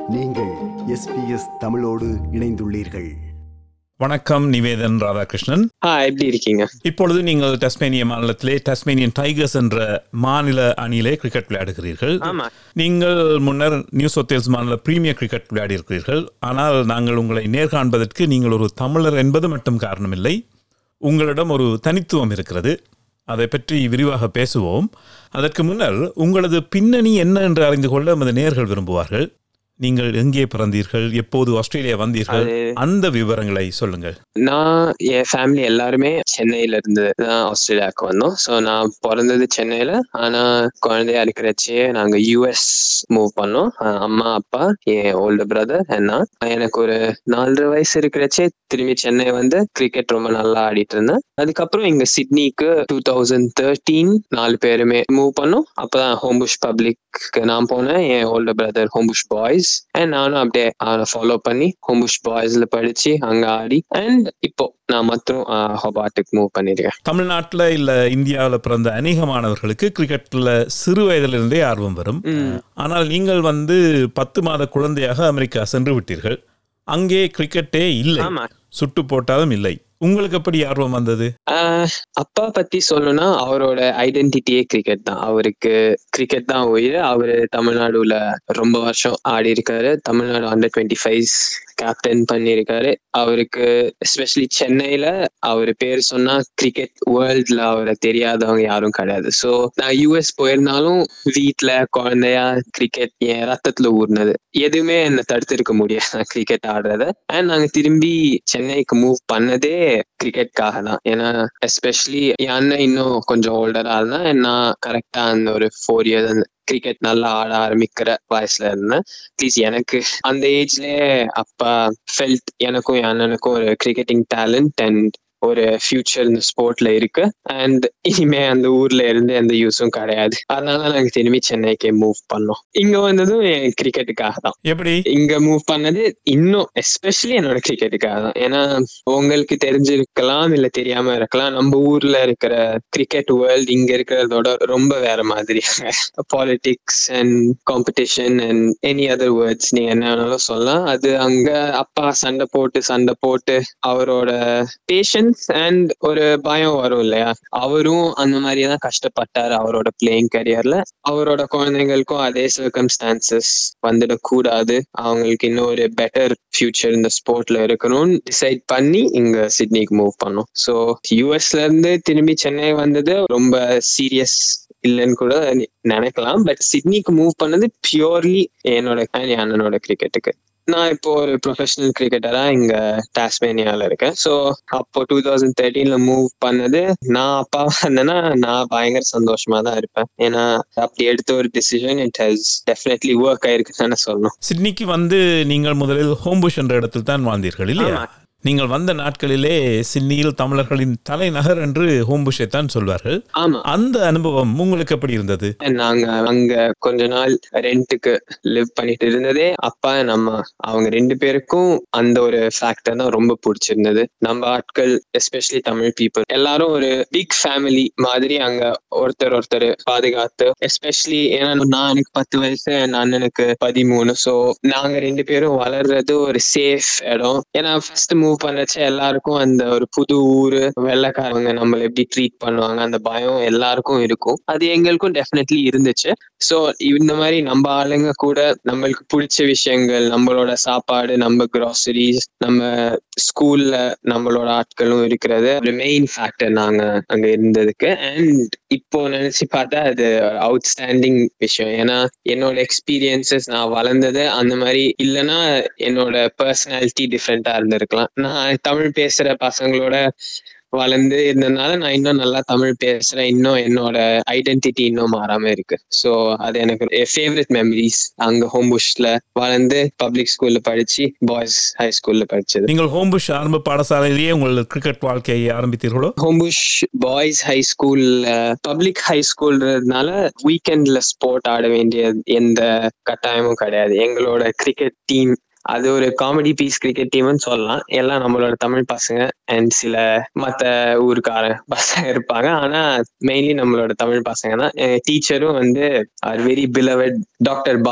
நீங்கள் எஸ்பிஎஸ் தமிழோடு இணைந்துள்ளீர்கள் வணக்கம் நிவேதன் ராதாகிருஷ்ணன் ஆ எப்படி இருக்கீங்க இப்பொழுது நீங்கள் டஸ்மேனிய மாநிலத்திலே டஸ்மேனியன் டைகர்ஸ் என்ற மாநில அணியிலே கிரிக்கெட் விளையாடுகிறீர்கள் ஆமா நீங்கள் முன்னர் நியூ சவுத் வேல்ஸ் மாநில பிரீமியர் கிரிக்கெட் விளையாடி இருக்கிறீர்கள் ஆனால் நாங்கள் உங்களை நேர்காண்பதற்கு நீங்கள் ஒரு தமிழர் என்பது மட்டும் காரணமில்லை உங்களிடம் ஒரு தனித்துவம் இருக்கிறது அதை பற்றி விரிவாக பேசுவோம் அதற்கு முன்னர் உங்களது பின்னணி என்ன என்று அறிந்து கொள்ள நமது நேர்கள் விரும்புவார்கள் நீங்கள் எங்கே பிறந்தீர்கள் எப்போது ஆஸ்திரேலியா வந்தீர்கள் அது- அந்த விவரங்களை சொல்லுங்கள் நான் என் ஃபேமிலி எல்லாருமே சென்னையில இருந்து தான் ஆஸ்திரேலியாவுக்கு வந்தோம் ஸோ நான் பிறந்தது சென்னையில ஆனா குழந்தையா இருக்கிறச்சே நாங்க யூஎஸ் மூவ் பண்ணோம் அஹ் அம்மா அப்பா என் ஓல்டர் பிரதர் நான் எனக்கு ஒரு நாலரை வயசு இருக்கிறச்சே திரும்பி சென்னை வந்து கிரிக்கெட் ரொம்ப நல்லா ஆடிட்டு இருந்தேன் அதுக்கப்புறம் இங்க சிட்னிக்கு டூ தௌசண்ட் தேர்ட்டீன் நாலு பேருமே மூவ் பண்ணோம் அப்பதான் ஹோம்புஷ் பப்ளிக் நான் போனேன் என் older brother Homebush boys and நானும் அப்படியே அவனை ஃபாலோ பண்ணி ஹோம்புஷ் பாய்ஸ்ல படிச்சு அங்க ஆடி அண்ட் இப்போ நான் மற்றும் ஹொபாட்டுக்கு மூவ் பண்ணிருக்கேன் தமிழ்நாட்டில் இல்ல இந்தியாவில் பிறந்த அநேக மாணவர்களுக்கு கிரிக்கெட்ல சிறு வயதிலிருந்தே ஆர்வம் வரும் ஆனால் நீங்கள் வந்து பத்து மாத குழந்தையாக அமெரிக்கா சென்று விட்டீர்கள் அங்கே கிரிக்கெட்டே இல்லை ஆமா சுட்டு போட்டாலும் இல்லை உங்களுக்கு எப்படி ஆர்வம் வந்தது ஆஹ் அப்பா பத்தி சொல்லணும்னா அவரோட ஐடென்டிட்டியே கிரிக்கெட் தான் அவருக்கு கிரிக்கெட் தான் உயிர் அவரு தமிழ்நாடுல ரொம்ப வருஷம் ஆடி இருக்காரு Tamil Nadu under twenty five captain பண்ணியிருக்காரு அவருக்கு எஸ்பெஷலி சென்னையில அவர் பேர் சொன்னா கிரிக்கெட் வேர்ல்ட்ல அவரை தெரியாதவங்க யாரும் கிடையாது ஸோ நான் யூஎஸ் போயிருந்தாலும் வீட்ல குழந்தையா கிரிக்கெட் என் ரத்தத்துல ஊர்னது எதுவுமே என்னை தடுத்திருக்க முடியாது கிரிக்கெட் ஆடுறத அண்ட் நாங்க திரும்பி சென்னைக்கு மூவ் பண்ணதே கிரிக்கெட்காக தான் ஏன்னா எஸ்பெஷலி என் அண்ணன் இன்னும் கொஞ்சம் ஓல்டரா இருந்தா நான் கரெக்டா அந்த ஒரு ஃபோர் இயர்ஸ் கிரிக்கெட் நல்லா ஆட ஆரம்பிக்கிற வயசுல இருந்தேன் ப்ளீஸ் எனக்கு அந்த ஏஜ்லயே அப்பா ஃபெல்ட் எனக்கும் என் அண்ணனுக்கும் ஒரு கிரிக்கெட்டிங் டேலண்ட் அண்ட் ஒரு ஃபியூச்சர் இந்த ஸ்போர்ட்ல இருக்கு அண்ட் இனிமே அந்த ஊர்ல இருந்து எந்த யூஸும் கிடையாது அதனால நாங்க திரும்பி சென்னைக்கே மூவ் பண்ணோம் இங்க வந்ததும் என் கிரிக்கெட்டுக்காக தான் எப்படி இங்க மூவ் பண்ணது இன்னும் எஸ்பெஷலி என்னோட கிரிக்கெட்டுக்காக தான் ஏன்னா உங்களுக்கு தெரிஞ்சிருக்கலாம் இல்ல தெரியாம இருக்கலாம் நம்ம ஊர்ல இருக்கிற கிரிக்கெட் வேர்ல்ட் இங்க இருக்கிறதோட ரொம்ப வேற மாதிரி politics and competition and any other words நீங்க என்ன வேணாலும் சொல்லலாம் அது அங்க அப்பா சண்டை போட்டு சண்டை போட்டு அவரோட பேஷன்ஸ் அண்ட் ஒரு பயம் வரும் இல்லையா அவரும் அந்த மாதிரி தான் கஷ்டப்பட்டாரு அவரோட பிளேயிங் கரியர்ல அவரோட குழந்தைங்களுக்கும் அதே சர்க்கம்ஸ்டான்சஸ் வந்துடக்கூடாது அவங்களுக்கு இன்னும் ஒரு பெட்டர் ஃபியூச்சர் இந்த ஸ்போர்ட்ல இருக்கணும்னு டிசைட் பண்ணி இங்க சிட்னிக்கு மூவ் பண்ணோம் ஸோ யூஎஸ்ல இருந்து திரும்பி சென்னை வந்தது ரொம்ப சீரியஸ் இல்லைன்னு கூட நி- நினைக்கலாம் பட் சிட்னிக்கு மூவ் பண்ணது பியூர்லி என்னோட and என் அண்ணனோட கிரிக்கெட்டுக்கு நான் இப்போ ஒரு ப்ரொஃபஷனல் கிரிக்கெட்டரா இங்க டாஸ்மேனியால இருக்கேன் ஸோ அப்போ டூ தௌசண்ட் தேர்ட்டீன்ல மூவ் பண்ணது நான் அப்பா வந்தேன்னா நான் பயங்கர சந்தோஷமா தான் இருப்பேன் ஏன்னா அப்படி எடுத்த ஒரு decision it has definitely work ஆயிருக்குன்னு சொல்லணும் சிட்னிக்கு வந்து நீங்கள் முதலில் ஹோம்புஷ் என்ற இடத்தில் தான் வாழ்ந்தீர்கள் இல்லையா ஆமா. நீங்கள் வந்த நாட்களிலே சிட்னியில் தமிழர்களின் தலைநகர் என்று ஹோம்புஷை தான் சொல்வார்கள் ஆமா அந்த அனுபவம் உங்களுக்கு எப்படி இருந்தது நாங்க அங்க கொஞ்ச நாள் ரெண்ட்டுக்கு லிவ் பண்ணிட்டு இருந்ததே அப்பா நம்ம அவங்க ரெண்டு பேருக்கும் அந்த ஒரு ஃபேக்டர் தான் ரொம்ப பிடிச்சிருந்தது நம்ம ஆட்கள் எஸ்பெஷலி தமிழ் பீப்புள் எல்லாரும் ஒரு பிக் ஃபேமிலி மாதிரி அங்க ஒருத்தர் ஒருத்தர் பாதுகாத்து எஸ்பெஷலி ஏன்னா நான் எனக்கு பத்து வயசு என் அண்ணனுக்கு பதிமூணு சோ நாங்க ரெண்டு பேரும் வளர்றது ஒரு சேஃப் இடம் ஏன்னா ஃபர்ஸ்ட் மூவ் பண்ணச்ச எல்லாருக்கும் அந்த ஒரு புது ஊரு வெள்ளைக்காரங்க நம்மள எப்படி ட்ரீட் பண்ணுவாங்க அந்த பயம் எல்லாருக்கும் இருக்கும் அது எங்களுக்கும் டெஃபினெட்லி இருந்துச்சு சோ இந்த மாதிரி நம்ம ஆளுங்க கூட நம்மளுக்கு பிடிச்ச விஷயங்கள் நம்மளோட சாப்பாடு நம்ம கிராசரிஸ் நம்ம ஸ்கூல்ல நம்மளோட ஆட்களும் இருக்கிறது ஒரு மெயின் ஃபேக்டர் நாங்க அங்க இருந்ததுக்கு அண்ட் இப்போ நினைச்சு பார்த்தா அது அவுட்ஸ்டாண்டிங் விஷயம் ஏன்னா என்னோட எக்ஸ்பீரியன்சஸ் நான் வளர்ந்தது அந்த மாதிரி இல்லைன்னா என்னோட பர்சனாலிட்டி டிஃப்ரெண்டா இருந்திருக்கலாம் நான் தமிழ் பேசுற பசங்களோட வளர்ந்து இருந்ததுனால நான் இன்னும் நல்லா தமிழ் பேசுறேன் இன்னும் என்னோட ஐடென்டிட்டி இன்னும் மாறாம இருக்கு ஸோ அது எனக்கு ஃபேவரட் மெமரிஸ் அங்க ஹோம்புஷ்ல வளர்ந்து பப்ளிக் ஸ்கூல்ல படிச்சு பாய்ஸ் ஹை ஸ்கூல்ல படிச்சது நீங்கள் ஹோம்புஷ் ஆரம்ப பாடசாலையிலேயே உங்கள் கிரிக்கெட் வாழ்க்கையை ஆரம்பித்தீர்களோ Homebush boys high school public high ஸ்கூல்ன்றதுனால வீக்கெண்ட்ல ஸ்போர்ட் ஆட வேண்டிய எந்த கட்டாயமும் கிடையாது எங்களோட கிரிக்கெட் டீம் அது ஒரு காமெடி பீஸ் கிரிக்கெட் டீம்னு சொல்லலாம் எல்லாம் நம்மளோட தமிழ் பசங்க அண்ட் சில மத்த ஊருக்கார பசங்க இருப்பாங்க ஆனா மெயின்லி நம்மளோட தமிழ் பசங்க தான் டீச்சரும் வந்து are very beloved doctor Balan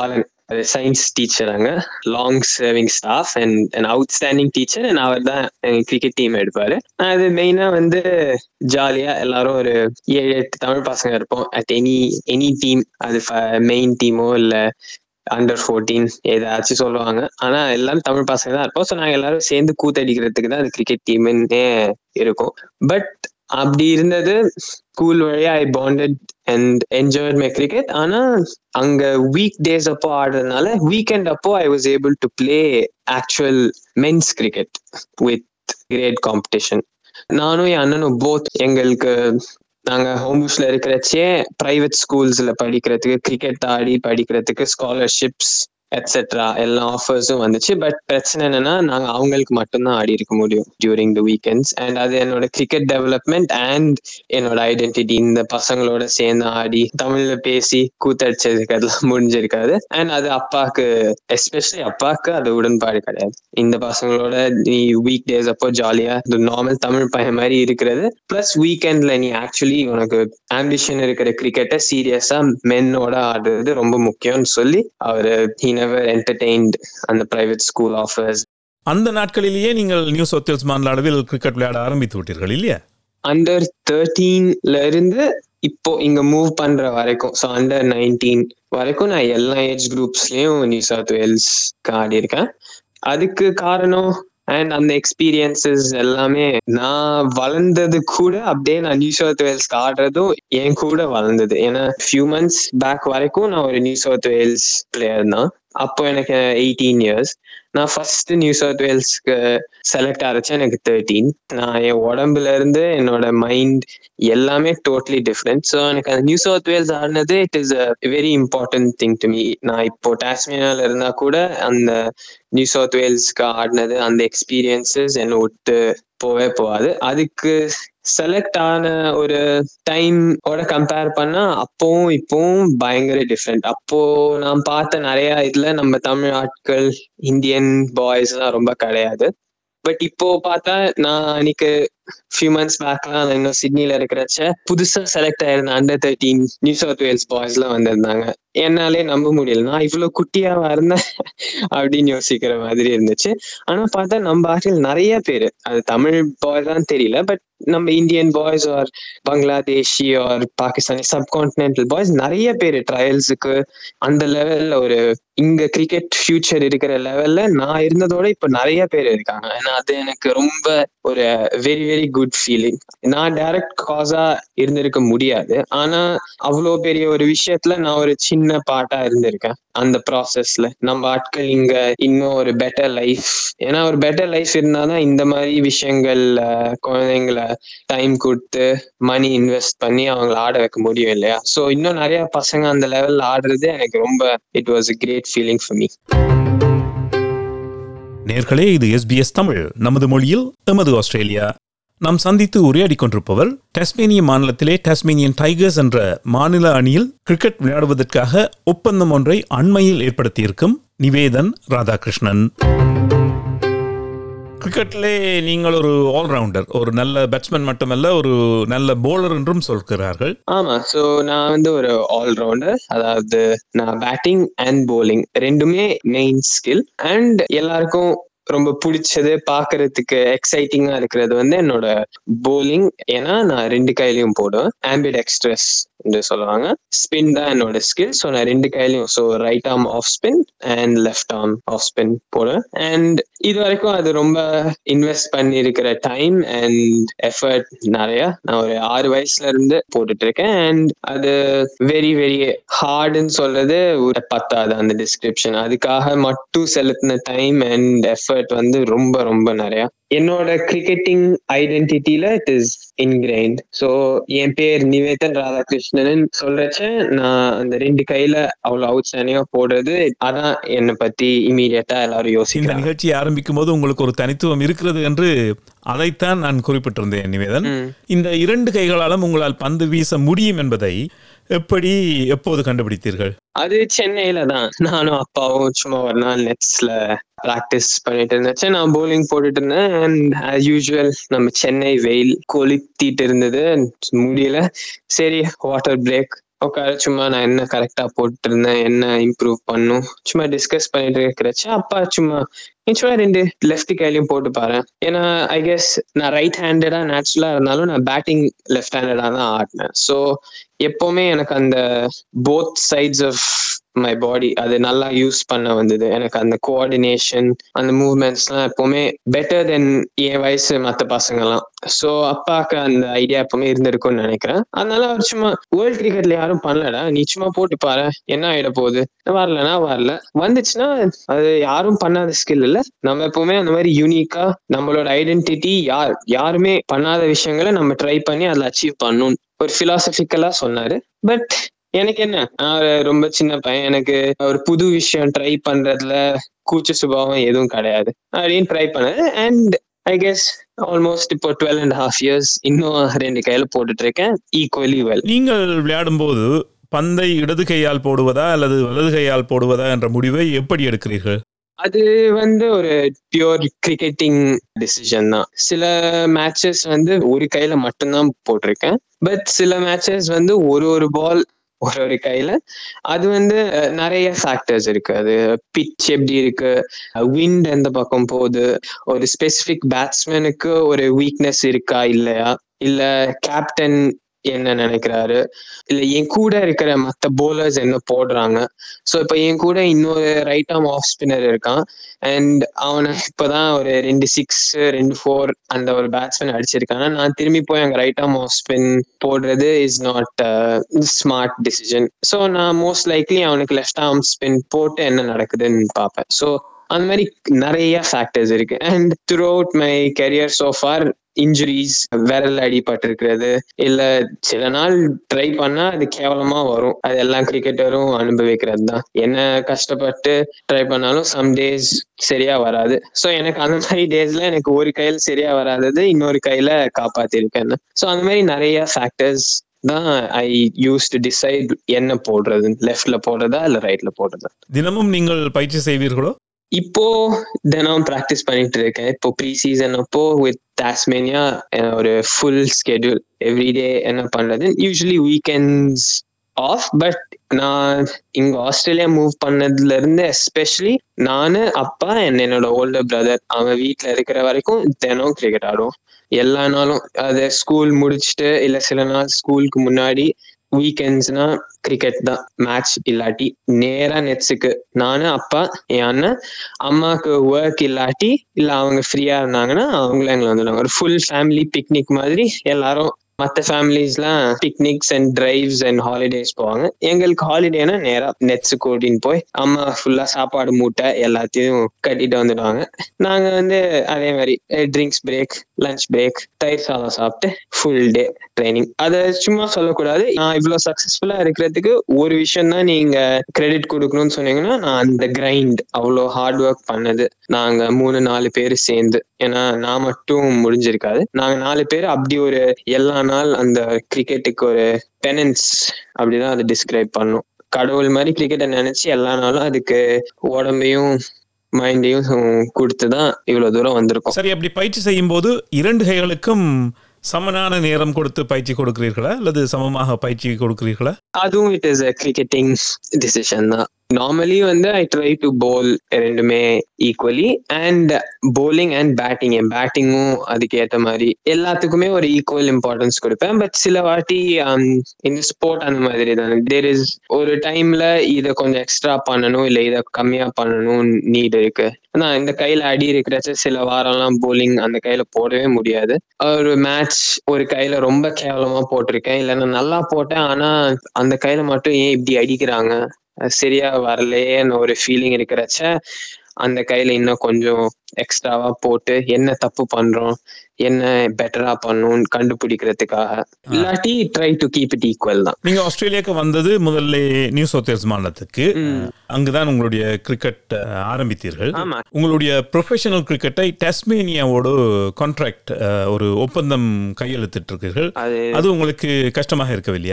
அது சயின்ஸ் டீச்சர் அங்க long serving staff and and outstanding teacher and அவர் தான் கிரிக்கெட் டீம் எடுப்பாரு அது மெயினா வந்து ஜாலியா எல்லாரும் ஒரு ஏழு எட்டு தமிழ் பசங்க இருப்போம் அட் எனி எனி டீம் அது மெயின் டீமோ இல்ல அண்டர் ஃபோர்டீன் ஏதாச்சும் சொல்லுவாங்க ஆனா எல்லாரும் தமிழ் பசங்க தான் இருப்போம் ஸோ நாங்க எல்லாரும் சேர்ந்து கூத்தடிக்கிறதுக்கு தான் அது கிரிக்கெட் டீம்னே இருக்கும் பட் அப்படி இருந்தது ஸ்கூல் வழியா I bonded and enjoyed my cricket ஆனா அங்க வீக் டேஸ் அப்போ ஆடுறதுனால வீக்கெண்ட் அப்போ I was able to play actual men's cricket with great competition நானும் என் அண்ணனும் போத் எங்களுக்கு நாங்க ஹோம்யூஸ்ல இருக்கிறச்சே பிரைவேட் ஸ்கூல்ஸ்ல படிக்கிறதுக்கு கிரிக்கெட் ஆடி படிக்கிறதுக்கு ஸ்காலர்ஷிப்ஸ் எட்ஸெட்ரா எல்லா ஆஃபர்ஸும் வந்துச்சு பட் பிரச்சனை என்னன்னா நாங்க அவங்களுக்கு மட்டும்தான் ஆடி இருக்க முடியும் டியூரிங் த வீக்கெண்ட்ஸ் அண்ட் அது என்னோட கிரிக்கெட் டெவலப்மெண்ட் அண்ட் என்னோட ஐடென்டிட்டி இந்த பசங்களோட சேர்ந்து ஆடி தமிழ்ல பேசி கூத்தடிச்சதுக்கு அதெல்லாம் முடிஞ்சிருக்காது அண்ட் அது அப்பாக்கு எஸ்பெஷலி அப்பாக்கு அது உடன்பாடு கிடையாது இந்த பசங்களோட நீ வீக் டேஸ் அப்போ ஜாலியா இந்த நார்மல் தமிழ் பையன் மாதிரி இருக்கிறது பிளஸ் வீக்கெண்ட்ல நீ ஆக்சுவலி உனக்கு ஆம்பிஷன் இருக்கிற கிரிக்கெட்டை சீரியஸா மென்னோட ஆடுறது ரொம்ப முக்கியம்னு சொல்லி அவரு ஹி நெவர் என்டர்டெயின்ட் அந்த பிரைவேட் ஸ்கூல் ஆஃபர்ஸ் அந்த நாட்களிலேயே நீங்கள் நியூ சவுத் வேல்ஸ் மாநில அளவில் கிரிக்கெட் விளையாட ஆரம்பித்து விட்டீர்கள் இல்லையா அண்டர் தேர்ட்டீன்ல இருந்து இப்போ இங்க மூவ் பண்ற வரைக்கும் ஸோ அண்டர் நைன்டீன் வரைக்கும் நான் எல்லா ஏஜ் குரூப்ஸ்லயும் நியூ சவுத் வேல்ஸ்க்கு ஆடி இருக்கேன் அதுக்கு காரணம் அண்ட் அந்த எக்ஸ்பீரியன்சஸ் எல்லாமே நான் வளர்ந்தது கூட அப்படியே நான் நியூ சவுத் வேல்ஸ்க்கு ஆடுறதும் என் கூட வளர்ந்தது ஏன்னா ஃபியூ மந்த்ஸ் பேக் வரைக்கும் நான் ஒரு நியூ சவுத் வேல்ஸ் பிளேயர் தான் அப்போ எனக்கு எயிட்டீன் இயர்ஸ் நான் ஃபர்ஸ்ட் நியூ சவுத் வேல்ஸ்க்கு செலக்ட் ஆச்சு எனக்கு தேர்ட்டீன் நான் என் உடம்புல இருந்து என்னோட மைண்ட் எல்லாமே டோட்டலி டிஃப்ரெண்ட் ஸோ எனக்கு அந்த நியூ சவுத் வேல்ஸ் ஆடினது it is a very important thing to me நான் இப்போ டாஸ்மேனியால இருந்தா கூட அந்த நியூ சவுத் வேல்ஸ்க்கு ஆடினது அந்த எக்ஸ்பீரியன்சஸ் என்னை விட்டு போவே போகாது அதுக்கு செலக்ட் ஆன ஒரு டைம் ஓட கம்பேர் பண்ணா அப்பவும் இப்பவும் பயங்கர டிஃப்ரெண்ட் அப்போ நான் பார்த்த நிறைய இதுல நம்ம தமிழ் ஆட்கள் இந்தியன் பாய்ஸ் எல்லாம் ரொம்ப கிடையாது பட் இப்போ பார்த்தா நான் அன்னைக்கு ஃபியூ மந்த்ஸ் பேக்லாம் நான் இன்னும் சிட்னில இருக்கிறச்ச புதுசா செலக்ட் ஆயிருந்த under thirteen New South Wales boys எல்லாம் வந்திருந்தாங்க என்னாலே நம்ப முடியல நான் இவ்வளவு குட்டியாவா இருந்தேன் அப்படின்னு யோசிக்கிற மாதிரி இருந்துச்சு ஆனா பார்த்தா நம்ம ஆட்கள் நிறைய பேர் அது தமிழ் பாய் தான் தெரியல பட் நம்ம Indian boys or Bangladeshi or Pakistani subcontinental boys நிறைய பேர் ட்ரையல்ஸுக்கு அந்த லெவல்ல ஒரு இங்க கிரிக்கெட் ஃபியூச்சர் இருக்கிற லெவல்ல நான் இருந்ததோட இப்ப நிறைய பேர் இருக்காங்க ஏன்னா அது எனக்கு ரொம்ப ஒரு வெரி வெரி குட் ஃபீலிங் நான் டைரக்ட் காஸா இருந்திருக்க முடியாது ஆனா அவ்வளோ பெரிய ஒரு விஷயத்துல நான் ஒரு சின்ன பாட்டா இருந்திருக்கேன் அந்த ப்ராசஸ்ல நம்ம ஆட்கள் இங்க இன்னும் ஒரு பெட்டர் லைஃப் ஏன்னா ஒரு பெட்டர் லைஃப் இருந்தாதான் இந்த மாதிரி விஷயங்கள்ல குழந்தைங்கள டைம் கொடுத்து மணி இன்வெஸ்ட் பண்ணி அவங்கள ஆட வைக்க முடியும் இல்லையா சோ இன்னும் நிறைய பசங்க அந்த லெவல்ல ஆடுறது எனக்கு ரொம்ப it was a great feeling for me நேர்களே இது எஸ்பிஎஸ் தமிழ் நமது மொழியில் எமது ஆஸ்திரேலியா நாம் சந்தித்து உரையாடிக் கொண்டிருப்பவர் டாஸ்மேனிய மாநிலத்திலே டாஸ்மேனியன் டைகர்ஸ் என்ற மாநில அணியில் கிரிக்கெட் விளையாடுவதற்காக ஒப்பந்தம் ஒன்றை அண்மையில் ஏற்படுத்தியிருக்கும் நிவேதன் ராதாகிருஷ்ணன் கிரிக்கெட்டிலே நீங்கள் ஒரு ஆல்ரவுண்டர் ஒரு நல்ல பேட்ஸ்மேன் மட்டுமல்ல ஒரு நல்ல bowler என்றும் சொல்கிறார்கள் ஆமா சோ நான் வந்து ஒரு ஆல்ரவுண்டர் அதாவது நான் பேட்டிங் அண்ட் bowling ரெண்டுமே மெயின் ஸ்கில் அண்ட் எல்லாருக்கும் ரொம்ப பிடிச்சது பாக்குறதுக்கு எக்ஸைட்டிங்கா இருக்கிறது வந்து என்னோட bowling ஏன்னா நான் ரெண்டு கையிலயும் போடுவேன் ஆம்பிட் எக்ஸ்ட்ரெஸ் என்று சொல்லுவாங்க ஸ்பின் தான் என்னோட ஸ்கில் ஸோ நான் ரெண்டு கையிலயும் so right arm off spin and left arm off spin போடுவேன் அண்ட் இது வரைக்கும் அது ரொம்ப இன்வெஸ்ட் பண்ணி இருக்கிற டைம் அண்ட் எஃபர்ட் நிறைய நான் ஒரு ஆறு வயசுல இருந்து போட்டுட்டு இருக்கேன் அண்ட் அது வெரி வெரி ஹார்டுன்னு சொல்றது ஒரு பத்தாது அந்த டிஸ்கிரிப்ஷன் அதுக்காக மட்டும் செலுத்தின டைம் அண்ட் எஃபர்ட் வந்து ரொம்ப ரொம்ப நிறைய என்னோட கிரிக்கெட்டிங் ஐடென்டிட்டியில இட் இஸ் இன்கிரைண்ட் ஸோ என் பேர் நிவேதன் ராதாகிருஷ்ணன் சொல்றச்ச நான் அந்த ரெண்டு கையில அவ்வளவு அவுட் ஸ்டாண்டிங்கா போடுறது அதான் என்னை பத்தி இமீடியட்டா எல்லாரும் இந்த யோசிக்கிறாங்க நிகழ்ச்சியை ஆரம்பிக்கும் போது உங்களுக்கு ஒரு தனித்துவம் இருக்கிறது என்று அதைத்தான் நான் குறிப்பிட்டிருந்தேன் நிவேதன் ம். இந்த இரண்டு கைகளாலும் உங்களால் பந்து வீச முடியும் என்பதை எப்படி எப்போது கண்டுபிடித்தீர்கள் அது சென்னையில தான் நானும் அப்பாவும் சும்மா ஒரு நாள் நெட்ஸ்ல ப்ராக்டிஸ் பண்ணிட்டு இருந்துச்சு நான் போலிங் போட்டுட்டு இருந்தேன் அண்ட் ஆஸ் யூஸ்வல் நம்ம சென்னை வெயில் கொளுத்திட்டு இருந்தது முடியல சரி வாட்டர் பிரேக் உட்கார சும்மா நான் என்ன கரெக்டா போட்டிருந்தேன் என்ன இம்ப்ரூவ் பண்ணும் சும்மா டிஸ்கஸ் பண்ணிட்டு இருக்கிறச்ச அப்பா சும்மா நீ சும்மா ரெண்டு லெஃப்ட் கையிலையும் போட்டு பாரு ஏன்னா ஐ கெஸ் நான் ரைட் ஹேண்டடா நேச்சுரலா இருந்தாலும் நான் பேட்டிங் லெஃப்ட் ஹேண்டடா தான் ஆடினேன் ஸோ எப்பவுமே எனக்கு அந்த both sides of my body அது நல்லா யூஸ் பண்ண வந்தது எனக்கு அந்த கோஆர்டினேஷன் அந்த மூவ்மெண்ட்ஸ்லாம் எப்பவுமே பெட்டர் தென் என் வயசு மற்ற பசங்கலாம் ஸோ அப்பாவுக்கு அந்த ஐடியா எப்பவுமே இருந்திருக்கும்னு நினைக்கிறேன் அதனால அவர் சும்மா வேர்ல்ட் கிரிக்கெட்ல யாரும் பண்ணலடா நீ சும்மா போட்டு பாரு என்ன ஆயிட போகுது வரலனா வரல வந்துச்சுன்னா அது யாரும் பண்ணாத ஸ்கில் இல்ல நம்ம எப்பவுமே அந்த மாதிரி யூனிக்கா நம்மளோட ஐடென்டிட்டி யார் யாருமே பண்ணாத விஷயங்களை நம்ம ட்ரை பண்ணி அதில் அச்சீவ் பண்ணணும் ஒரு பிலாசபிக்கலா சொன்னாரு பட் எனக்கு என்ன நான் ஒரு ரொம்ப சின்ன பையன் எனக்கு ஒரு புது விஷயம் ட்ரை பண்றதுல கூச்ச சுபாவம் எதுவும் கிடையாது அப்படின்னு ட்ரை பண்ணது அண்ட் ஐ கெஸ் ஆல்மோஸ்ட் இப்போ டுவெல் அண்ட் ஹாஃப் இயர்ஸ் இன்னும் ரெண்டு கையில போட்டுட்டு இருக்கேன் ஈக்குவலி வெல் நீங்கள் விளையாடும்போது பந்தை இடது கையால் போடுவதா அல்லது வலது கையால் போடுவதா என்ற முடிவை எப்படி எடுக்கிறீர்கள் அது வந்து ஒரு பியூர் கிரிக்கெட்டிங் டிசிஷன் தான் சில மேட்சஸ் வந்து ஒரு கையில மட்டும்தான் போட்டிருக்கேன் பட் சில மேட்சஸ் வந்து ஒரு ஒரு பால் ஒரு ஒரு கையில அது வந்து அஹ், நிறைய ஃபேக்டர்ஸ் இருக்கு அது பிச் எப்படி இருக்கு விண்ட் எந்த பக்கம் போகுது ஒரு ஸ்பெசிபிக் பேட்ஸ்மேனுக்கு ஒரு வீக்னஸ் இருக்கா இல்லையா இல்ல கேப்டன் என்ன நினைக்கிறாரு இல்ல என் கூட இருக்கிற மத்த bowlers என்ன போடுறாங்க ஸோ இப்போ என் கூட இன்னொரு ரைட் ஆர்ம் ஆஃப் ஸ்பின்னர் இருக்கான் அண்ட் அவனை இப்பதான் ஒரு ரெண்டு சிக்ஸ் ரெண்டு ஃபோர் அந்த ஒரு பேட்ஸ்மேன் அடிச்சிருக்காங்க நான் திரும்பி போய் அங்க ரைட் ஆர்ம் ஆஃப் ஸ்பின் போடுறது is not smart decision so நான் மோஸ்ட் லைக்லி அவனுக்கு லெஃப்ட் ஆர்ம் ஸ்பின் போட்டு என்ன நடக்குதுன்னு பார்ப்பேன் ஸோ அந்த மாதிரி நிறைய ஃபேக்டர்ஸ் இருக்கு and throughout my career so far injuries விரல் அடிபட்டிருக்கிறது இல்ல சில நாள் ட்ரை பண்ணா அது கேவலமா வரும் அது எல்லா கிரிக்கெட்டரும் அனுபவிக்கிறது தான் என்ன கஷ்டப்பட்டு ட்ரை பண்ணாலும் சம் டேஸ் சரியா வராது ஸோ எனக்கு அந்த மாதிரி டேஸ்ல எனக்கு ஒரு கையில சரியா வராதது இன்னொரு கையில காப்பாத்திருக்கேன் ஸோ அந்த மாதிரி நிறைய ஃபேக்டர்ஸ் தான் ஐ யூஸ் டு டிசைட் என்ன போடுறது லெஃப்ட்ல போடுறதா இல்ல ரைட்ல போடுறதா தினமும் நீங்கள் பயிற்சி செய்வீர்களோ இப்போ தினம் ப்ராக்டிஸ் பண்ணிட்டு இருக்கேன் இப்போ ப்ரீ சீசன் அப்போ வித் டாஸ்மேனியா ஒரு ஃபுல் ஸ்கெடியூல் எவ்ரிடே என்ன பண்றது யூஸ்வலி வீக்கெண்ட்ஸ் ஆஃப் பட் நான் இங்க ஆஸ்திரேலியா மூவ் பண்ணதுல இருந்து எஸ்பெஷலி நானு அப்பா and என்னோட ஓல்டர் பிரதர் அவன் வீட்ல இருக்கிற வரைக்கும் தினம் கிரிக்கெட் ஆடுவோம் எல்லா நாளும் அது ஸ்கூல் முடிச்சுட்டு இல்ல சில நாள் ஸ்கூலுக்கு முன்னாடி வீக்கெண்ட்ஸ்னா கிரிக்கெட் தான் மேட்ச் இல்லாட்டி நேரா நெட்ஸுக்கு நானு அப்பா என் அண்ணன் அம்மாவுக்கு ஒர்க் இல்லாட்டி இல்ல அவங்க ஃப்ரீயா இருந்தாங்கன்னா அவங்களும் எங்களை வந்துடுவாங்க ஒரு ஃபுல் ஃபேமிலி பிக்னிக் மாதிரி எல்லாரும் மற்ற ஃபேமிலிஸ்லாம் picnics and drives and holidays போவாங்க எங்களுக்கு ஹாலிடேனா நேரா நெட்ஸ் கூட்டின்னு போய் அம்மா ஃபுல்லா சாப்பாடு மூட்டை எல்லாத்தையும் கட்டிட்டு வந்துடுவாங்க நாங்க வந்து அதே மாதிரி ட்ரிங்க்ஸ் பிரேக் லஞ்ச் பிரேக் தயிர் சாதம் சாப்பிட்டு ஃபுல் டே ட்ரைனிங் அதை சும்மா சொல்லக்கூடாது நான் இவ்வளவு சக்சஸ்ஃபுல்லா இருக்கிறதுக்கு ஒரு விஷயம் தான் நீங்க கிரெடிட் கொடுக்கணும்னு சொன்னீங்கன்னா நான் அந்த கிரைண்ட் அவ்வளோ ஹார்ட் ஒர்க் பண்ணது நாங்க மூணு நாலு பேர் சேர்ந்து ஏன்னா நான் மட்டும் முடிஞ்சிருக்காது நாங்க நாலு பேர் அப்படி ஒரு எல்லா நாள் அந்த கிரிக்கெட்டுக்கு ஒரு பெனன்ஸ் அப்படிதான் அதை டிஸ்கிரைப் பண்ணும் கடவுள் மாதிரி கிரிக்கெட்டை நினைச்சு எல்லா நாளும் அதுக்கு உடம்பையும் மைண்டையும் கொடுத்து தான் இவ்வளவு தூரம் வந்திருக்கோம் சரி அப்படி பயிற்சி செய்யும் போது இரண்டு கைகளுக்கும் சமனான நேரம் கொடுத்து பயிற்சி கொடுக்கிறீர்களா அல்லது சமமாக பயிற்சி கொடுக்கிறீர்களா அதுவும் it is a cricketing decision தான் நார்மலி வந்து ஐ ட்ரை டு போல் ரெண்டுமே equally and bowling and batting என் பேட்டிங்கும் அதுக்கு ஏற்ற மாதிரி எல்லாத்துக்குமே ஒரு ஈக்குவல் இம்பார்ட்டன்ஸ் கொடுப்பேன் பட் சில வாட்டி um, இந்த ஸ்போர்ட் அந்த மாதிரி தான் தேர் இஸ் ஒரு டைம்ல இதை கொஞ்சம் எக்ஸ்ட்ரா பண்ணணும் இல்லை இதை கம்மியா பண்ணணும் நீட் இருக்கு நான் இந்த கையில அடி இருக்கிறச்ச சில வாரம்லாம் bowling அந்த கையில போடவே முடியாது ஒரு மேட்ச் ஒரு கையில ரொம்ப கேவலமா போட்டிருக்கேன் இல்ல நான் நல்லா போட்டேன் ஆனா அந்த கையில மட்டும் ஏன் இப்படி அடிக்கிறாங்க அது சரியா வரலையேன்னு ஒரு ஃபீலிங் இருக்கிறச்ச அந்த கையில இன்னும் கொஞ்சம் எக்ஸ்ட்ராவா போட்டு என்ன தப்பு பண்றோம் என்ன பெட்டரா பண்ணணும் கண்டுபிடிக்கிறதுக்காக இல்லாட்டி try to keep it equal தான் நீங்க ஆஸ்திரேலியாவுக்கு வந்தது முதல்ல நியூ சவுத் வேல்ஸ் மாநிலத்துக்கு ம். அங்குதான் உங்களுடைய கிரிக்கெட் அஹ், ஆரம்பித்தீர்கள் ஆமா உங்களுடைய ப்ரொஃபஷனல் கிரிக்கெட்டை டஸ்மேனியாவோடு கான்ட்ராக்ட் ஒரு ஒப்பந்தம் கையெழுத்திட்டிருக்கீர்கள் அது அது உங்களுக்கு கஷ்டமாக இருக்கவில்லையா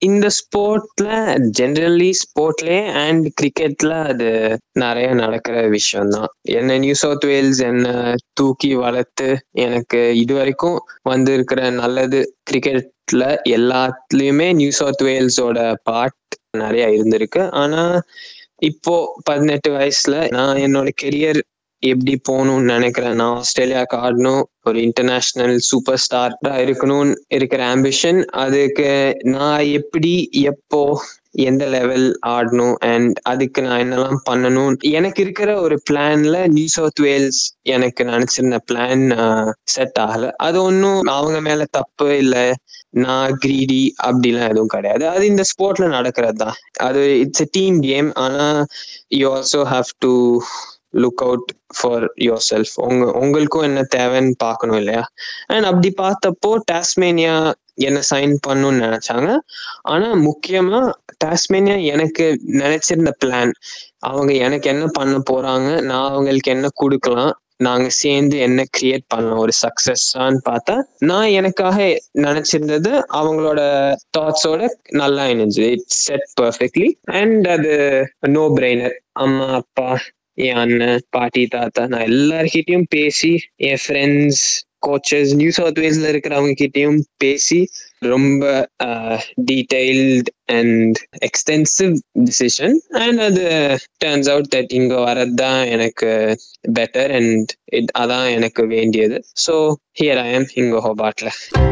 இந்த ஸ்போர்ட்ல ஜென்ரலி ஸ்போர்ட்லயே அண்ட் கிரிக்கெட்ல அது நிறைய நடக்கிற விஷயம் தான் என்ன நியூ சவுத் வேல்ஸ் என்ன தூக்கி வளர்த்து எனக்கு இது வரைக்கும் வந்திருக்கிற நல்லது கிரிக்கெட்ல எல்லாத்துலயுமே நியூ சவுத் வேல்ஸோட பார்ட் நிறைய இருந்திருக்கு ஆனா இப்போ பதினெட்டு வயசுல நான் என்னோட கெரியர் எப்படி போகணும்னு நினைக்கிறேன் நான் ஆஸ்திரேலியாவுக்கு ஆடணும் ஒரு இன்டர்நேஷனல் சூப்பர் ஸ்டாரா இருக்கணும்னு இருக்கிற ஆம்பிஷன் அதுக்கு நான் எப்படி எப்போ எந்த லெவல் ஆடணும் அண்ட் அதுக்கு நான் என்னெல்லாம் பண்ணணும் எனக்கு இருக்கிற ஒரு பிளான்ல நியூ சவுத் வேல்ஸ் எனக்கு நினைச்சிருந்த பிளான் செட் ஆகல அது ஒன்றும் அவங்க மேல தப்பு இல்லை நான் கிரீடி அப்படிலாம் எதுவும் கிடையாது அது இந்த ஸ்போர்ட்ல நடக்கிறது தான் அது இட்ஸ் எ டீம் கேம் ஆனா you also have to look out for yourself உங்க உங்களுக்கும் என்ன தேவைன்னு பார்க்கணும் இல்லையா அண்ட் அப்படி பார்த்தப்போ டாஸ்மேனியா என்ன சைன் பண்ணணும்னு நினைச்சாங்க ஆனா முக்கியமா டாஸ்மேனியா எனக்கு நினைச்சிருந்த பிளான் அவங்க எனக்கு என்ன பண்ண போறாங்க நான் அவங்களுக்கு என்ன கொடுக்கலாம் நாங்க சேர்ந்து என்ன கிரியேட் பண்ணலாம் ஒரு சக்சஸ்ஸான்னு பார்த்தா நான் எனக்காக நினைச்சிருந்தது அவங்களோட தாட்ஸோட நல்லா இணைஞ்சது இட் செட் பர்ஃபெக்ட்லி அண்ட் அது நோ பிரெய்னர் அம்மா அப்பா என் அண்ணன் பாட்டி தாத்தா நான் எல்லார்கிட்டயும் பேசி என் ஃப்ரெண்ட்ஸ் கோச்சஸ் நியூ சவுத் வேல்ஸ்ல இருக்கிறவங்க கிட்டயும் பேசி ரொம்ப detailed and extensive decision and அது டர்ன்ஸ் அவுட் தட் இங்க வரது தான் எனக்கு பெட்டர் அண்ட் இட் அதான் எனக்கு வேண்டியது ஸோ ஹியர் ஐ எம் இங்க ஹோபாட்ல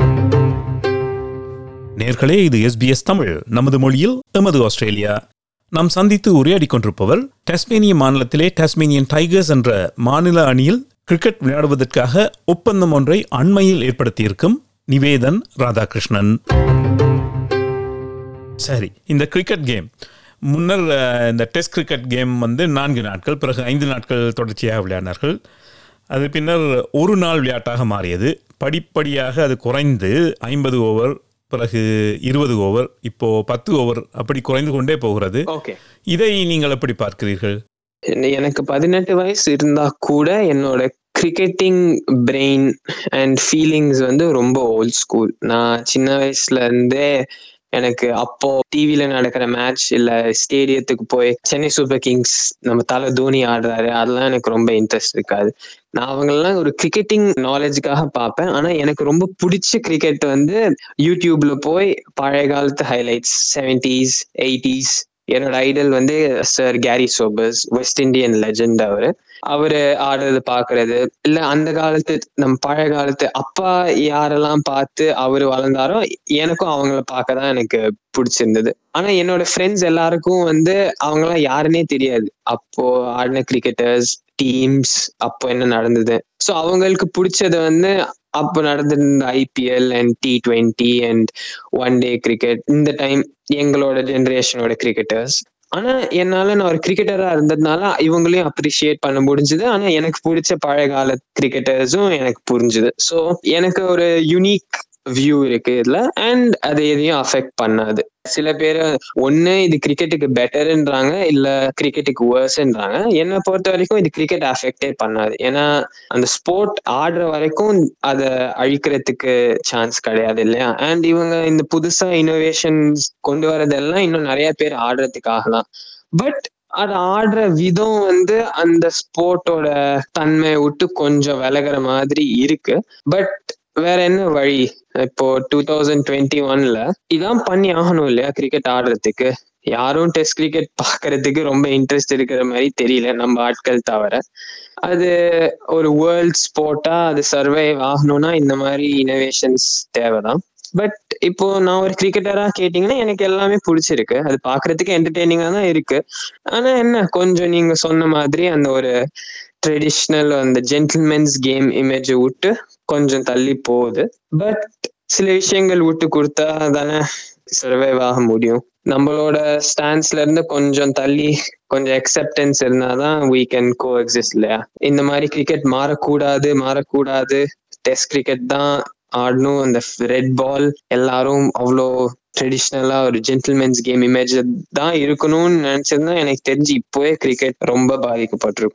நேர்களே இது எஸ்பிஎஸ் தமிழ் நமது மொழியில் எமது ஆஸ்திரேலியா நாம் சந்தித்து உரையாடி கொண்டிருப்பவர் டாஸ்மேனிய மாநிலத்திலே டாஸ்மேனியன் டைகர்ஸ் என்ற மாநில அணியில் கிரிக்கெட் விளையாடுவதற்காக ஒப்பந்தம் ஒன்றை அண்மையில் ஏற்படுத்தியிருக்கும் நிவேதன் ராதாகிருஷ்ணன் சரி இந்த கிரிக்கெட் கேம் முன்னர் அஹ், இந்த டெஸ்ட் கிரிக்கெட் கேம் வந்து நான்கு நாட்கள் பிறகு ஐந்து நாட்கள் தொடர்ச்சியாக விளையாடினார்கள் அது பின்னர் ஒரு நாள் விளையாட்டாக மாறியது படிப்படியாக அது குறைந்து ஐம்பது ஓவர் பிறகு இருபது ஓவர் இப்போ பத்து ஓவர் அப்படி குறைந்து கொண்டே போகிறது ஓகே இதை நீங்கள் எப்படி பார்க்கிறீர்கள் எனக்கு பதினெட்டு வயசு இருந்தா கூட என்னோட கிரிக்கெட்டிங் பிரெயின் அண்ட் ஃபீலிங்ஸ் வந்து ரொம்ப ஓல்ட் ஸ்கூல் நான் சின்ன வயசுல இருந்தே எனக்கு அப்போ டிவில நடக்கிற மேட்ச் இல்ல ஸ்டேடியத்துக்கு போய் சென்னை சூப்பர் கிங்ஸ் நம்ம தலை தோனி ஆடுறாரு அதெல்லாம் எனக்கு ரொம்ப இன்ட்ரெஸ்ட் இருக்காது நான் அவங்களெல்லாம் ஒரு கிரிக்கெட்டிங் நாலேஜுக்காக பார்ப்பேன் ஆனா எனக்கு ரொம்ப பிடிச்ச கிரிக்கெட் வந்து யூடியூப்ல போய் பழைய காலத்து ஹைலைட்ஸ் செவன்டிஸ் எயிட்டிஸ் என்னோட ஐடல் வந்து sir Garry Sobers West Indian legend அவரு அவரு ஆடுறது பாக்குறது இல்ல அந்த காலத்து நம்ம பழைய காலத்து அப்பா யாரெல்லாம் பார்த்து அவரு வளர்ந்தாரோ எனக்கும் அவங்கள பார்க்க தான் எனக்கு பிடிச்சிருந்தது ஆனா என்னோட ஃப்ரெண்ட்ஸ் எல்லாருக்கும் வந்து அவங்கலாம் யாருன்னே தெரியாது அப்போ ஆடின கிரிக்கெட்டர்ஸ் டீம்ஸ் அப்போ என்ன நடந்தது ஸோ அவங்களுக்கு பிடிச்சது வந்து அப்போ நடந்திருந்த IPL and T twenty and one day cricket இந்த டைம் எங்களோட ஜெனரேஷனோட கிரிக்கெட்டர்ஸ் ஆனா என்னால நான் ஒரு கிரிக்கெட்டரா இருந்ததுனால இவங்களையும் அப்ரிஷியேட் பண்ண முடிஞ்சது ஆனா எனக்கு பிடிச்ச பழைய கால கிரிக்கெட்டர்ஸும் எனக்கு புரிஞ்சுது ஸோ எனக்கு ஒரு யுனிக் வியூ இருக்கு இதுல அண்ட் அது எதையும் அஃபெக்ட் பண்ணாது சில பேர் ஒண்ணு இது கிரிக்கெட்டுக்கு பெட்டர்ன்றாங்க இல்ல கிரிக்கெட்டுக்கு வேர்ஸ்ன்றாங்க என்னை பொறுத்த வரைக்கும் இது கிரிக்கெட் அஃபெக்டே பண்ணாது ஏன்னா அந்த ஸ்போர்ட் ஆடுற வரைக்கும் அதை அழிக்கிறதுக்கு சான்ஸ் கிடையாது இல்லையா அண்ட் இவங்க இந்த புதுசா இனோவேஷன்ஸ் கொண்டு வரதெல்லாம் இன்னும் நிறைய பேர் ஆடுறதுக்காகலாம் பட் அது ஆடுற விதம் வந்து அந்த ஸ்போர்ட்டோட தன்மையை விட்டு கொஞ்சம் விலகுற மாதிரி இருக்கு பட் வேற என்ன வழி இப்போ டூ தௌசண்ட் டுவெண்ட்டி ஒன்ல இதான் பண்ணி ஆகணும் இல்லையா கிரிக்கெட் ஆடுறதுக்கு யாரும் டெஸ்ட் கிரிக்கெட் பாக்குறதுக்கு ரொம்ப இன்ட்ரெஸ்ட் இருக்கிற மாதிரி தெரியல நம்ம ஆட்கள் தவிர அது ஒரு வேர்ல்ட் ஸ்போர்ட்டா அது சர்வைவ் ஆகணும்னா இந்த மாதிரி இனோவேஷன்ஸ் தேவைதான் பட் இப்போ நான் ஒரு கிரிக்கெட்டரா கேட்டீங்கன்னா எனக்கு எல்லாமே பிடிச்சிருக்கு அது பாக்குறதுக்கு என்டர்டெய்னிங்கா தான் இருக்கு ஆனா என்ன கொஞ்சம் நீங்க சொன்ன மாதிரி அந்த ஒரு ட்ரெடிஷ்னல் அந்த ஜென்டில்மென்ஸ் கேம் இமேஜை விட்டு கொஞ்சம் தள்ளி போகுது பட் சில விஷயங்கள் விட்டு கொடுத்தா தானே சர்வைவ் ஆக முடியும் நம்மளோட ஸ்டாண்ட்ஸ்ல இருந்து கொஞ்சம் தள்ளி கொஞ்சம் அக்செப்டன்ஸ் இருந்தாதான் we can coexist இல்லையா இந்த மாதிரி கிரிக்கெட் மாறக்கூடாது மாறக்கூடாது டெஸ்ட் கிரிக்கெட் தான் ஆடணும் அந்த ரெட் பால் எல்லாரும் அவ்வளோ ட்ரெடிஷ்னலா ஒரு ஜென்டில்மென்ஸ் கேம் இமேஜ் தான் இருக்கணும்னு நினைச்சிருந்தா எனக்கு தெரிஞ்சு இப்போவே கிரிக்கெட் ரொம்ப பாதிக்கப்பட்டிருக்கும்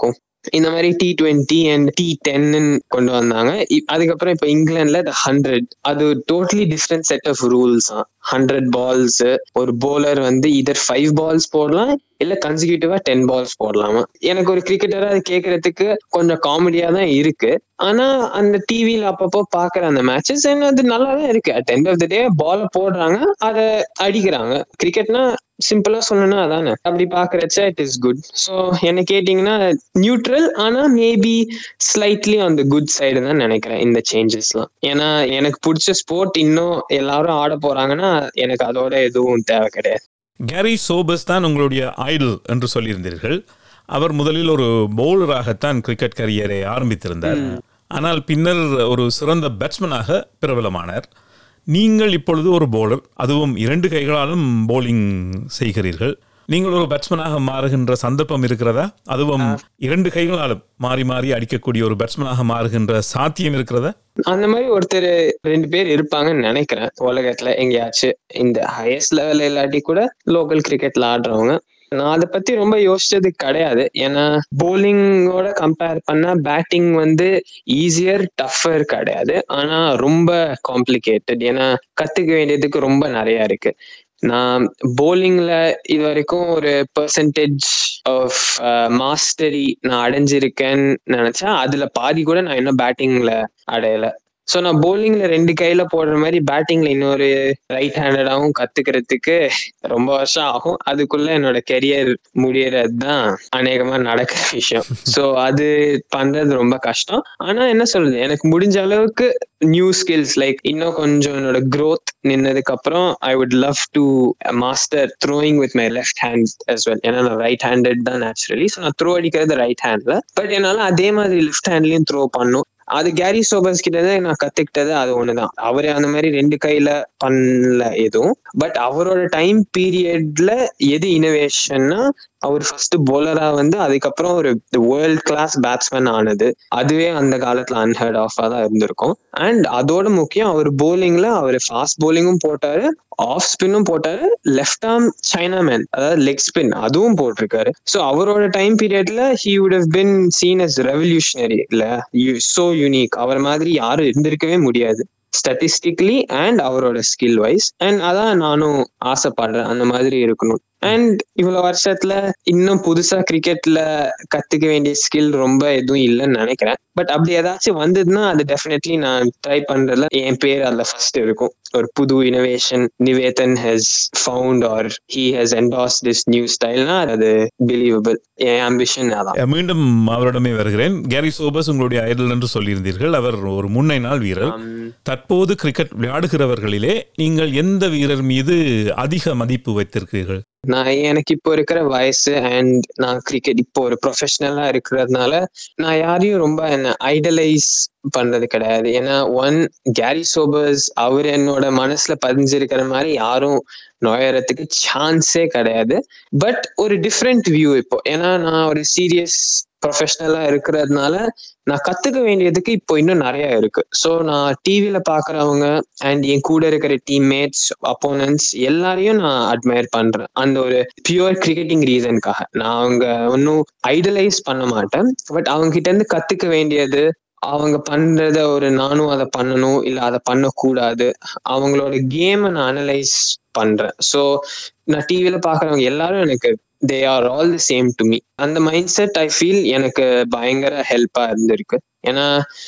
இந்த மாதிரி டி டுவெண்ட்டி அண்ட் டி டென்னு கொண்டு வந்தாங்க இ- அதுக்கப்புறம் இப்போ இங்கிலாந்துல த ஹண்ட்ரட் அது totally different set of rules தான் ஹண்ட்ரட் பால்ஸ் ஒரு bowler வந்து இதர் ஃபைவ் பால்ஸ் போடலாம் இல்ல கன்சிக்யூட்டிவா டென் பால்ஸ் போடலாமா எனக்கு ஒரு கிரிக்கெட்டரா அது கேட்கறதுக்கு கொஞ்சம் காமெடியா தான் இருக்கு ஆனா அந்த டிவில அப்பப்போ பாக்குற அந்த மேட்சஸ் அது நல்லா தான் இருக்கு at end of the day ball போடுறாங்க அதை அடிக்கிறாங்க கிரிக்கெட்னா சிம்பிளா சொல்லணும்னா அதானே அப்படி பாக்குறச்ச இட் இஸ் குட் ஸோ என்ன கேட்டீங்கன்னா நியூட்ரல் ஆனா maybe slightly on the good side தான் நினைக்கிறேன் இந்த சேஞ்சஸ்லாம் ஏன்னா எனக்கு பிடிச்ச ஸ்போர்ட் இன்னும் எல்லாரும் ஆட போறாங்கன்னா எனக்கு அதோட எதுவும் தேவை கிடையாது கேரி சோபஸ் தான் உங்களுடைய ஐடல் என்று சொல்லியிருந்தீர்கள் அவர் முதலில் ஒரு பவுலராகத்தான் கிரிக்கெட் கரியரை ஆரம்பித்திருந்தார் ஆனால் பின்னர் ஒரு சிறந்த பேட்ஸ்மேனாக பிரபலமானார் நீங்கள் இப்பொழுது ஒரு பவுலர் அதுவும் இரண்டு கைகளாலும் bowling செய்கிறீர்கள் நீங்கள் ஒரு பேட்ஸ்மேனாக மாறுகின்ற சந்தர்ப்பம் இருக்கிறதா அதுவும் இரண்டு கைகளாலும் மாறி மாறி அடிக்கக்கூடிய ஒரு பேட்ஸ்மேனாக மாறுகின்ற சாத்தியம் இருக்கிறதா அந்த மாதிரி ஒருத்தர் ரெண்டு பேர் இருப்பாங்கன்னு நினைக்கிறேன் உலகத்துல எங்கேயாச்சும் இந்த ஹையஸ்ட் லெவல் இல்லாட்டி கூட லோக்கல் கிரிக்கெட்ல ஆடுறவங்க நான் அதை பத்தி ரொம்ப யோசிச்சது கிடையாது ஏன்னா போலிங்கோட கம்பேர் பண்ணா பேட்டிங் வந்து ஈஸியர் டஃபர் கிடையாது ஆனா ரொம்ப காம்ப்ளிகேட்டட் ஏன்னா கத்துக்க வேண்டியதுக்கு ரொம்ப நிறைய இருக்கு நான் போலிங்ல இது வரைக்கும் ஒரு பெர்சன்டேஜ் ஆஃப் மாஸ்டரி நான் அடைஞ்சிருக்கேன்னு நினைச்சா அதுல பாதி கூட நான் இன்னும் பேட்டிங்ல அடையல ஸோ நான் bowlingல ரெண்டு கையில போடுற மாதிரி பேட்டிங்ல இன்னொரு ரைட் ஹேண்டடாகவும் கத்துக்கிறதுக்கு ரொம்ப வருஷம் ஆகும் அதுக்குள்ள என்னோட கெரியர் முடியறது தான் அநேகமா நடக்கிற விஷயம் ஸோ அது பண்றது ரொம்ப கஷ்டம் ஆனா என்ன சொல்றது எனக்கு முடிஞ்ச அளவுக்கு நியூ ஸ்கில்ஸ் லைக் இன்னும் கொஞ்சம் என்னோட growth நின்னதுக்கு அப்புறம் I would love to master throwing with my left hand as well ஏன்னா நான் ரைட் ஹேண்டட் தான் நேச்சுரலி ஸோ நான் த்ரோ அடிக்கிறது ரைட் ஹேண்ட்ல பட் என்னால அதே மாதிரி லெஃப்ட் ஹேண்ட்லயும் த்ரோ பண்ணும் அது கேரி சோபர்ஸ் கிட்ட தான் நான் கத்துக்கிட்டது அது ஒண்ணுதான் அவரு அந்த மாதிரி ரெண்டு கையில பண்ணல எதுவும் பட் அவரோட டைம் பீரியட்ல எது இனோவேஷன்னா அவர் ஃபர்ஸ்ட் போலரா வந்து அதுக்கப்புறம் ஒரு வேர்ல்ட் கிளாஸ் பேட்ஸ்மேன் ஆனது அதுவே அந்த காலத்துல அன்ஹெர்ட் ஆஃபா தான் இருந்திருக்கும் அண்ட் அதோட முக்கியம் அவர் போலிங்ல அவர் ஃபாஸ்ட் போலிங்கும் போட்டாரு ஆஃப் ஸ்பின்னும் போட்டாரு லெஃப்ட் ஆர்ம் சைனா மேன் அதாவது லெக் ஸ்பின் அதுவும் போட்டிருக்காரு ஸோ அவரோட டைம் பீரியட்ல he would have been seen as revolutionary இல்ல சோ யூனிக் அவர் மாதிரி யாரும் இருந்திருக்கவே முடியாது ஸ்டாட்டிஸ்டிக்லி அண்ட் அவரோட ஸ்கில் வைஸ் அண்ட் அதான் நானும் ஆசைப்படுறேன் அந்த மாதிரி இருக்கணும் அண்ட் இவ்வளவு வருஷத்துல இன்னும் புதுசா கிரிக்கெட்ல கத்துக்க வேண்டிய ஸ்கில் ரொம்ப எதுவும் இல்லைன்னு நினைக்கிறேன் பட் அப்படி ஏதாச்சும் வந்ததுன்னா அது டெஃபினெட்லி நான் ட்ரை பண்றதுல என் பேர் அதுல ஃபர்ஸ்ட் இருக்கும் ஒரு புது innovation Nivedhan has found or he has endorsed this new ஸ்டைல்னா அது பிலீவபிள் என் ஆம்பிஷன் அதான் அஹ் மீண்டும் அவரிடமே வருகிறேன் கேரி சோபஸ் உங்களுடைய ஐடல் என்று சொல்லியிருந்தீர்கள் அவர் ஒரு முன்னை நாள் வீரர் தற்போது கிரிக்கெட் விளையாடுகிறவர்களிலே நீங்கள் எந்த வீரர் மீது அதிக மதிப்பு வைத்திருக்கிறீர்கள் நான் எனக்கு இப்போ இருக்கிற வயசு அண்ட் நான் கிரிக்கெட் இப்போ ஒரு ப்ரொஃபஷனலா இருக்கிறதுனால நான் யாரையும் ரொம்ப என்ன ஐடலைஸ் பண்றது கிடையாது ஏன்னா ஒன் கேரி சோபர்ஸ் அவர் என்னோட மனசுல பதிஞ்சிருக்கிற மாதிரி யாரும் நுழையறதுக்கு சான்ஸே கிடையாது பட் ஒரு டிஃப்ரெண்ட் வியூ இப்போ ஏன்னா நான் ஒரு சீரியஸ் ப்ரொஃபஷனலா இருக்கிறதுனால நான் கத்துக்க வேண்டியதுக்கு இப்போ இன்னும் நிறைய இருக்கு ஸோ நான் டிவியில பாக்குறவங்க அண்ட் என் கூட இருக்கிற டீம்மேட்ஸ் அப்போனன்ஸ் எல்லாரையும் நான் அட்மயர் பண்றேன் அந்த ஒரு பியூர் கிரிக்கெட்டிங் ரீசனுக்காக நான் அவங்க ஒன்றும் ஐடலைஸ் பண்ண மாட்டேன் பட் அவங்க கிட்ட இருந்து கத்துக்க வேண்டியது அவங்க பண்றத ஒரு நானும் அதை பண்ணணும் இல்ல அதை பண்ணக்கூடாது அவங்களோட கேமை நான் அனலைஸ் பண்றேன் ஸோ நான் டிவியில பாக்குறவங்க எல்லாரும் எனக்கு they are all the same to me அந்த மைண்ட் செட் ஐ ஃபீல் எனக்கு பயங்கர ஹெல்ப்பா இருந்திருக்கு ஏன்னா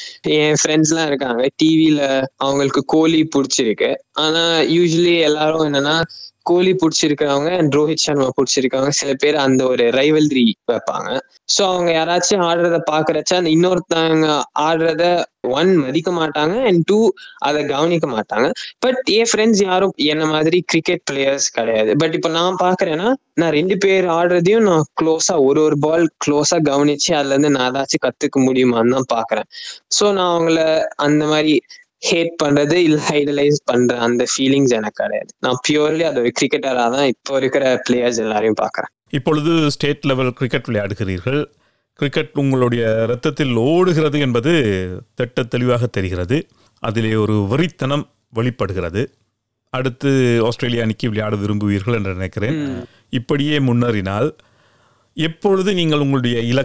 என் ஃப்ரெண்ட்ஸ் எல்லாம் இருக்காங்க டிவில அவங்களுக்கு கோலி பிடிச்சிருக்கு ஆனா யூஸ்வலி எல்லாரும் என்னன்னா கோலி பிடிச்சிருக்கிறவங்க and ரோஹித் சர்மா பிடிச்சிருக்கவங்க சில பேர் அந்த ஒரு ரைவல்ரி வைப்பாங்க ஸோ அவங்க யாராச்சும் ஆடுறத பாக்குறச்ச அந்த இன்னொருத்தவங்க ஆடுறத ஒன் மதிக்க மாட்டாங்க அண்ட் டூ அதை கவனிக்க மாட்டாங்க பட் என் ஃப்ரெண்ட்ஸ் யாரும் என்ன மாதிரி கிரிக்கெட் பிளேயர்ஸ் கிடையாது பட் இப்போ நான் பாக்குறேன்னா நான் ரெண்டு பேர் ஆடுறதையும் நான் க்ளோஸா ஒரு ஒரு பால் க்ளோஸா கவனிச்சு அதுல இருந்து நான் ஏதாச்சும் கத்துக்க முடியுமான்னு தான் பாக்குறேன் ஸோ நான் அவங்கள அந்த மாதிரி ஹேட் பண்றது இல்ல ஐடலைஸ் பண்ற அந்த ஃபீலிங்ஸ் எனக்கு கிடையாது நான் பியூர்லி அது ஒரு கிரிக்கெட்டரா தான் இப்போ இருக்கிற பிளேயர்ஸ் எல்லாரையும் பாக்குறேன் இப்பொழுது ஸ்டேட் லெவல் கிரிக்கெட் விளையாடுகிறீர்கள் கிரிக்கெட் உங்களுடைய இரத்தத்தில் ஓடுகிறது என்பது திட்ட தெளிவாக தெரிகிறது அதிலே ஒரு வெறித்தனம் வெளிப்படுகிறது அடுத்து ஆஸ்திரேலியா அணிக்கு விளையாட விரும்புவீர்கள் என்று நினைக்கிறேன் இப்படியே முன்னேறினால் எப்பொழுது நீங்கள் உங்களுடைய இலக்கை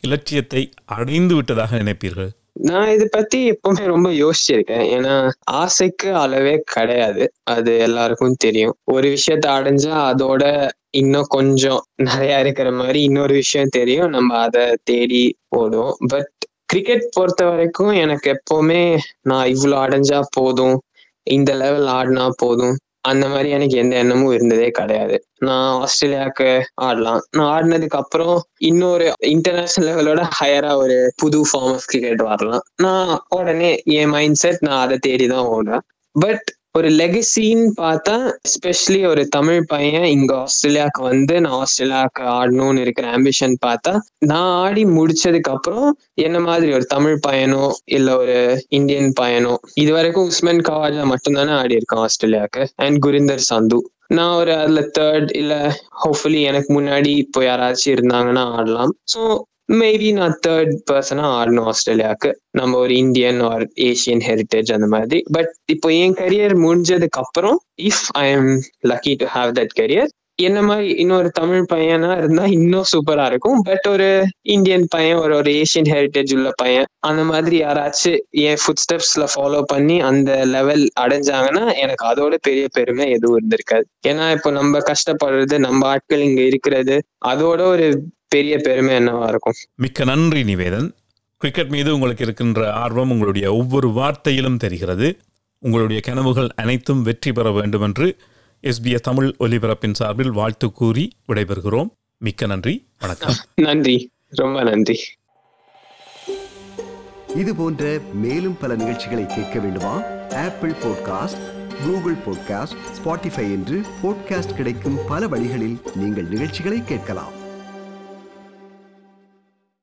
இலட்சியத்தை அடைந்து விட்டதாக நினைப்பீர்கள் நான் இதை பத்தி எப்பவுமே ரொம்ப யோசிச்சிருக்கேன் ஏன்னா ஆசைக்கு அளவே கிடையாது அது எல்லாருக்கும் தெரியும் ஒரு விஷயத்த அடைஞ்சா அதோட இன்னும் கொஞ்சம் நிறைய இருக்கிற மாதிரி இன்னொரு விஷயம் தெரியும் நம்ம அதை தேடி ஓடுவோம் பட் கிரிக்கெட் பொறுத்த வரைக்கும் எனக்கு எப்பவுமே நான் இவ்வளவு அடைஞ்சா போதும் இந்த லெவல் ஆடினா போதும் அந்த மாதிரி எனக்கு எந்த எண்ணமும் இருந்ததே கிடையாது நான் ஆஸ்திரேலியாவுக்கு ஆடலாம் நான் ஆடினதுக்கு அப்புறம் இன்னொரு இன்டர்நேஷனல் லெவலோட ஹையரா ஒரு புது ஃபார்ம் ஆஃப் கிரிக்கெட் வரலாம் நான் உடனே என் மைண்ட் செட் நான் அதை தேடி தான் ஓடுறேன் பட் ஒரு லெகசின்னு பார்த்தா எஸ்பெஷலி ஒரு தமிழ் பையன் இங்க ஆஸ்திரேலியாவுக்கு வந்து நான் ஆஸ்திரேலியாவுக்கு ஆடணும்னு இருக்கிற ஆம்பிஷன் பார்த்தா நான் ஆடி முடிச்சதுக்கு அப்புறம் என்ன மாதிரி ஒரு தமிழ் பையனோ இல்ல ஒரு இந்தியன் பையனோ இது வரைக்கும் உஸ்மான் கவாஜா மட்டும்தானே ஆடி இருக்கேன் ஆஸ்திரேலியாவுக்கு அண்ட் குரிந்தர் சந்து நான் ஒரு அதுல தேர்ட் இல்ல ஹோப்ஃபுல்லி எனக்கு முன்னாடி இப்போ யாராச்சும் இருந்தாங்கன்னா ஆடலாம் ஸோ மேபி நான் தேர்ட் பர்சனா ஆடணும் ஆஸ்திரேலியாவுக்கு நம்ம ஒரு இந்தியன் ஆர் ஏசியன் ஹெரிட்டேஜ் அந்த மாதிரி பட் இப்போ என் கரியர் முடிஞ்சதுக்கு அப்புறம் if I am lucky to have that career என்ன மாதிரி இன்னொரு தமிழ் பையனா இருந்தா இன்னும் சூப்பரா இருக்கும் பட் ஒரு இந்தியன் பையன் ஒரு ஒரு ஏசியன் ஹெரிட்டேஜ் உள்ள பையன் அந்த மாதிரி யாராச்சும் என் ஃபுட் ஸ்டெப்ஸ்ல ஃபாலோ பண்ணி அந்த லெவல் அடைஞ்சாங்கன்னா எனக்கு அதோட பெரிய பெருமை எதுவும் இருந்திருக்காது ஏன்னா இப்போ நம்ம கஷ்டப்படுறது நம்ம ஆட்கள் இங்க இருக்கிறது அதோட ஒரு பெரிய பெருமை என்னவா இருக்கும் மிக்க நன்றி நிவேதன் கிரிக்கெட் மீது உங்களுக்கு இருக்கின்ற ஆர்வம் உங்களுடைய ஒவ்வொரு வார்த்தையிலும் தெரிகிறது உங்களுடைய கனவுகள் அனைத்தும் வெற்றி பெற வேண்டும் என்று எஸ்பிஎஸ் தமிழ் ஒலிபரப்பின் சார்பில் வாழ்த்து கூறி விடைபெறுகிறோம் மிக்க நன்றி வணக்கம் நன்றி ரொம்ப நன்றி இது போன்ற மேலும் பல நிகழ்ச்சிகளை கேட்க வேண்டுமா Apple podcast Google podcast Spotify என்று பாட்காஸ்ட் கிடைக்கும் பல வழிகளில் நீங்கள் நிகழ்ச்சிகளை கேட்கலாம்